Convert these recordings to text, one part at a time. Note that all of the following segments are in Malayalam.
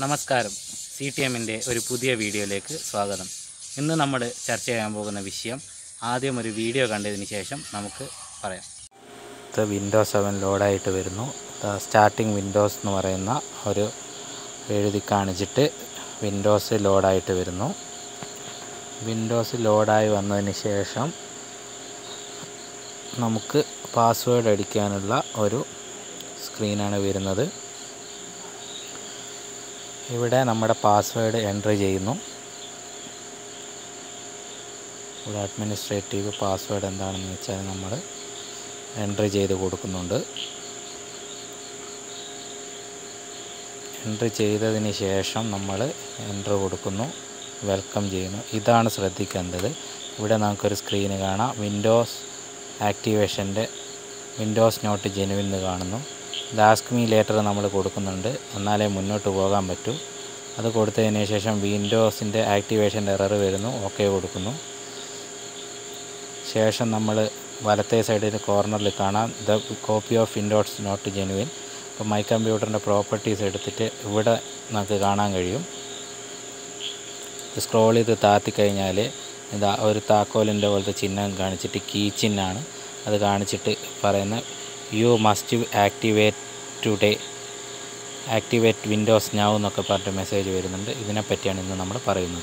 നമസ്കാരം സി ടി എമ്മിൻ്റെ ഒരു പുതിയ വീഡിയോയിലേക്ക് സ്വാഗതം ഇന്ന് നമ്മൾ ചർച്ച ചെയ്യാൻ പോകുന്ന വിഷയം ആദ്യം ഒരു വീഡിയോ കണ്ടതിന് ശേഷം നമുക്ക് പറയാം ഇത് വിൻഡോസ് സെവൻ ലോഡായിട്ട് വരുന്നു സ്റ്റാർട്ടിങ് വിൻഡോസ് എന്ന് പറയുന്ന ഒരു എഴുതി കാണിച്ചിട്ട് വിൻഡോസ് ലോഡായിട്ട് വരുന്നു വിൻഡോസ് ലോഡായി വന്നതിന് ശേഷം നമുക്ക് പാസ്വേഡ് അടിക്കാനുള്ള ഒരു സ്ക്രീനാണ് വരുന്നത് ഇവിടെ നമ്മുടെ പാസ്വേഡ് എൻ്റർ ചെയ്യുന്നു ഇവിടെ അഡ്മിനിസ്ട്രേറ്റീവ് പാസ്വേഡ് എന്താണെന്ന് വെച്ചാൽ നമ്മൾ എൻ്റർ ചെയ്ത് കൊടുക്കുന്നുണ്ട് എൻ്റർ ചെയ്തതിന് ശേഷം നമ്മൾ എൻ്റർ കൊടുക്കുന്നു വെൽക്കം ചെയ്യുന്നു ഇതാണ് ശ്രദ്ധിക്കേണ്ടത് ഇവിടെ നമുക്കൊരു സ്ക്രീന് കാണാം വിൻഡോസ് ആക്ടിവേഷൻ്റെ വിൻഡോസ് നോട്ട് ജെനുവിൻ എന്ന് കാണുന്നു ലാസ്ക് മീ ലേറ്റർ നമ്മൾ കൊടുക്കുന്നുണ്ട് എന്നാലേ മുന്നോട്ട് പോകാൻ പറ്റൂ അത് കൊടുത്തതിന് ശേഷം വിൻഡോസിൻ്റെ ആക്ടിവേഷൻ്റെ എറർ വരുന്നു ഓക്കെ കൊടുക്കുന്നു ശേഷം നമ്മൾ വലത്തെ സൈഡിൽ കോർണറിൽ കാണാം the copy of Windows not genuine അപ്പോൾ മൈ കമ്പ്യൂട്ടറിൻ്റെ പ്രോപ്പർട്ടീസ് എടുത്തിട്ട് ഇവിടെ നമുക്ക് കാണാൻ കഴിയും സ്ക്രോൾ ചെയ്ത് താത്തി കഴിഞ്ഞാൽ ഇതാ ഒരു താക്കോലിൻ്റെ പോലത്തെ ചിഹ്നം കാണിച്ചിട്ട് കീ ചിഹ്നമാണ് അത് കാണിച്ചിട്ട് പറയുന്ന you must activate today activate Windows now എന്നൊക്കെ പറഞ്ഞിട്ട് മെസ്സേജ് വരുന്നുണ്ട് ഇതിനെപ്പറ്റിയാണ് ഇന്ന് നമ്മൾ പറയുന്നത്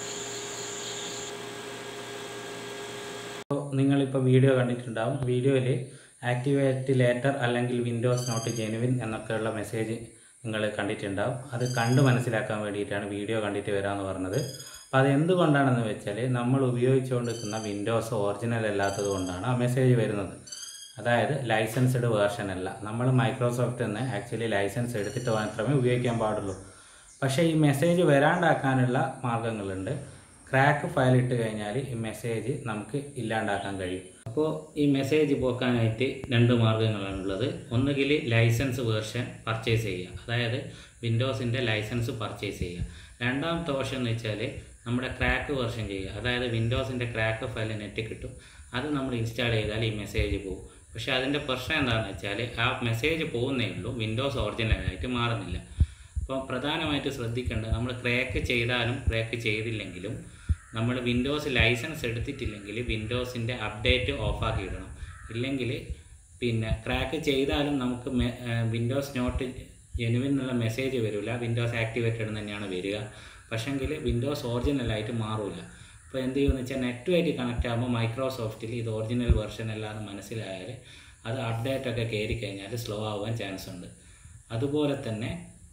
നിങ്ങളിപ്പോൾ വീഡിയോ കണ്ടിട്ടുണ്ടാവും വീഡിയോയിൽ ആക്ടിവേറ്റ് ലേറ്റർ അല്ലെങ്കിൽ വിൻഡോസ് നോട്ട് ജെനുവിൻ എന്നൊക്കെയുള്ള മെസ്സേജ് നിങ്ങൾ കണ്ടിട്ടുണ്ടാവും അത് കണ്ട് മനസ്സിലാക്കാൻ വേണ്ടിയിട്ടാണ് വീഡിയോ കണ്ടിട്ട് വരാമെന്ന് പറഞ്ഞത് അപ്പോൾ അത് എന്തുകൊണ്ടാണെന്ന് വെച്ചാൽ നമ്മൾ ഉപയോഗിച്ചുകൊണ്ടിരിക്കുന്ന വിൻഡോസ് ഒറിജിനൽ അല്ലാത്തത് കൊണ്ടാണ് ആ മെസ്സേജ് വരുന്നത് അതായത് ലൈസൻസ്ഡ് വേർഷൻ അല്ല നമ്മൾ മൈക്രോസോഫ്റ്റ് നിന്ന് ആക്ച്വലി ലൈസൻസ് എടുത്തിട്ട് മാത്രമേ ഉപയോഗിക്കാൻ പാടുള്ളൂ പക്ഷേ ഈ മെസ്സേജ് വരാണ്ടാക്കാനുള്ള മാർഗങ്ങളുണ്ട് ക്രാക്ക് ഫയൽ ഇട്ട് കഴിഞ്ഞാൽ ഈ മെസ്സേജ് നമുക്ക് ഇല്ലാണ്ടാക്കാൻ കഴിയും അപ്പോൾ ഈ മെസ്സേജ് പോക്കാനായിട്ട് രണ്ട് മാർഗ്ഗങ്ങളാണുള്ളത് ഒന്നുകിൽ ലൈസൻസ് വേർഷൻ പർച്ചേസ് ചെയ്യുക അതായത് വിൻഡോസിൻ്റെ ലൈസൻസ് പർച്ചേസ് ചെയ്യുക രണ്ടാമത്തെ ഓപ്ഷൻ എന്ന് വെച്ചാൽ നമ്മുടെ ക്രാക്ക് വേർഷൻ ചെയ്യുക അതായത് വിൻഡോസിൻ്റെ ക്രാക്ക് ഫയൽ നെറ്റ് കിട്ടും അത് നമ്മൾ ഇൻസ്റ്റാൾ ചെയ്താൽ ഈ മെസ്സേജ് പോകും പക്ഷേ അതിൻ്റെ പ്രശ്നം എന്താണെന്ന് വെച്ചാൽ ആ മെസ്സേജ് പോകുന്നേ ഉള്ളൂ വിൻഡോസ് ഒറിജിനലായിട്ട് മാറുന്നില്ല അപ്പോൾ പ്രധാനമായിട്ട് ശ്രദ്ധിക്കേണ്ടത് നമ്മൾ ക്രാക്ക് ചെയ്താലും ക്രാക്ക് ചെയ്തില്ലെങ്കിലും നമ്മൾ വിൻഡോസ് ലൈസൻസ് എടുത്തിട്ടില്ലെങ്കിൽ വിൻഡോസിൻ്റെ അപ്ഡേറ്റ് ഓഫാക്കി ഇടണം ഇല്ലെങ്കിൽ പിന്നെ ക്രാക്ക് ചെയ്താലും നമുക്ക് വിൻഡോസ് നോട്ട് ജെനുവിൻ എന്നുള്ള മെസ്സേജ് വരില്ല വിൻഡോസ് ആക്ടിവേറ്റഡ് തന്നെയാണ് വരിക പക്ഷെങ്കിൽ വിൻഡോസ് ഒറിജിനലായിട്ട് മാറില്ല അപ്പോൾ എന്ത് ചെയ്യുമെന്ന് വെച്ചാൽ നെറ്റുമായിട്ട് കണക്റ്റ് ആകുമ്പോൾ മൈക്രോസോഫ്റ്റിൽ ഇത് ഒറിജിനൽ വെർഷൻ അല്ലാന്ന് മനസ്സിലായാൽ അത് അപ്ഡേറ്റ് ഒക്കെ കയറി കഴിഞ്ഞാൽ സ്ലോ ആവാൻ ചാൻസ് ഉണ്ട് അതുപോലെ തന്നെ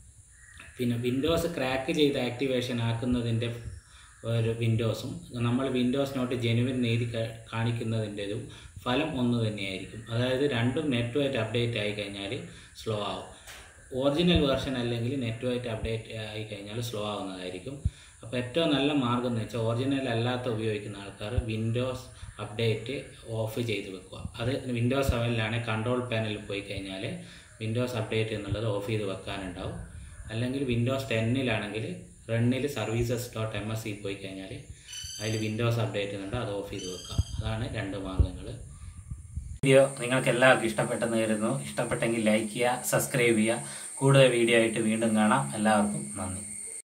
പിന്നെ വിൻഡോസ് ക്രാക്ക് ചെയ്ത് ആക്ടിവേഷൻ ആക്കുന്നതിൻ്റെ ഒരു വിൻഡോസും നമ്മൾ വിൻഡോസ് നോട്ട് ജെനുവിൻ എഴുതി കാണിക്കുന്നതിൻ്റെതും ഫലം ഒന്ന് തന്നെയായിരിക്കും അതായത് രണ്ടും നെറ്റുമായിട്ട് അപ്ഡേറ്റ് ആയി കഴിഞ്ഞാൽ സ്ലോ ആവും ഒറിജിനൽ വേർഷൻ അല്ലെങ്കിൽ നെറ്റുമായിട്ട് അപ്ഡേറ്റ് ആയി കഴിഞ്ഞാൽ സ്ലോ ആവുന്നതായിരിക്കും അപ്പോൾ ഏറ്റവും നല്ല മാർഗ്ഗം എന്ന് വെച്ചാൽ ഒറിജിനൽ അല്ലാത്ത ഉപയോഗിക്കുന്ന ആൾക്കാർ വിൻഡോസ് അപ്ഡേറ്റ് ഓഫ് ചെയ്ത് വെക്കുക അത് വിൻഡോസ് സെവനിലാണെങ്കിൽ കൺട്രോൾ പാനലിൽ പോയി കഴിഞ്ഞാൽ വിൻഡോസ് അപ്ഡേറ്റ് എന്നുള്ളത് ഓഫ് ചെയ്ത് വെക്കാനുണ്ടാവും അല്ലെങ്കിൽ വിൻഡോസ് ടെന്നിലാണെങ്കിൽ റണ്ണിൽ services dot M S C പോയി കഴിഞ്ഞാൽ അതിൽ വിൻഡോസ് അപ്ഡേറ്റ് എന്നുണ്ട് അത് ഓഫ് ചെയ്ത് വെക്കാം അതാണ് രണ്ട് മാർഗ്ഗങ്ങൾ വീഡിയോ നിങ്ങൾക്ക് എല്ലാവർക്കും ഇഷ്ടപ്പെട്ടെന്ന് കരുതുന്നു ഇഷ്ടപ്പെട്ടെങ്കിൽ ലൈക്ക് ചെയ്യുക സബ്സ്ക്രൈബ് ചെയ്യുക കൂടുതൽ വീഡിയോ ആയിട്ട് വീണ്ടും കാണാം എല്ലാവർക്കും നന്ദി